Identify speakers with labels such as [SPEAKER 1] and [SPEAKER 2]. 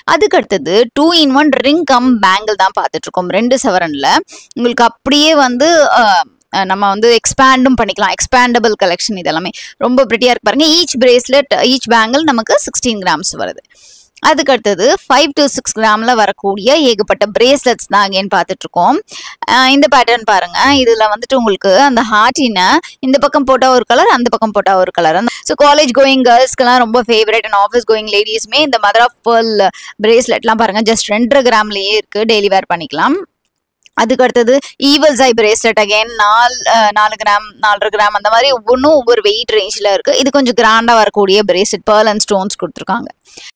[SPEAKER 1] அதுக்கு அடுத்தது two in one ring cum bangle தான் பார்த்துட்டு இருக்கோம் ரெண்டு சவரன்ல உங்களுக்கு அப்படியே வந்து அஹ், அஹ், நம்ம வந்து எக்ஸ்பேண்டும் பண்ணிக்கலாம் எக்ஸ்பேண்டபிள் கலெக்ஷன் இதெல்லாமே ரொம்ப ப்ரிட்டியாக இருக்கு பாருங்க ஈச் பிரேஸ்லெட் ஈச் பேங்கிள் நமக்கு சிக்ஸ்டீன் கிராம்ஸ் வருது அதுக்கு அடுத்தது ஃபைவ் டு சிக்ஸ் கிராமில் வரக்கூடிய ஏகப்பட்ட பிரேஸ்லெட்ஸ் தான் அகைன் பார்த்துட்டு இருக்கோம் அஹ் இந்த பேட்டர்ன் பாருங்க இதுல வந்துட்டு உங்களுக்கு அந்த ஹார்டினை இந்த பக்கம் போட்டா ஒரு கலர் அந்த பக்கம் போட்டா ஒரு கலர் ஸோ காலேஜ் கோயிங் கேர்ள்ஸ்க்குலாம் ரொம்ப ஃபேவரட் அண்ட் ஆஃபீஸ் கோயிங் லேடிஸ்மே இந்த மதர் ஆஃப் பேர்ல் பிரேஸ்லெட்லாம் பாருங்க ஜஸ்ட் ரெண்டரை கிராம்லயே இருக்கு டெய்லி வேர் பண்ணிக்கலாம் அதுக்கு அடுத்தது ஈவல் ஐ பிரேஸ்லெட் அகைன் நாலு அஹ், நாலு கிராம் நாலரை கிராம் அந்த மாதிரி ஒவ்வொன்றும் ஒவ்வொரு வெயிட் ரேஞ்சில் இருக்கு இது கொஞ்சம் கிராண்டாக வரக்கூடிய பிரேஸ்லெட் பேர்ல் அண்ட் ஸ்டோன்ஸ் கொடுத்துருக்காங்க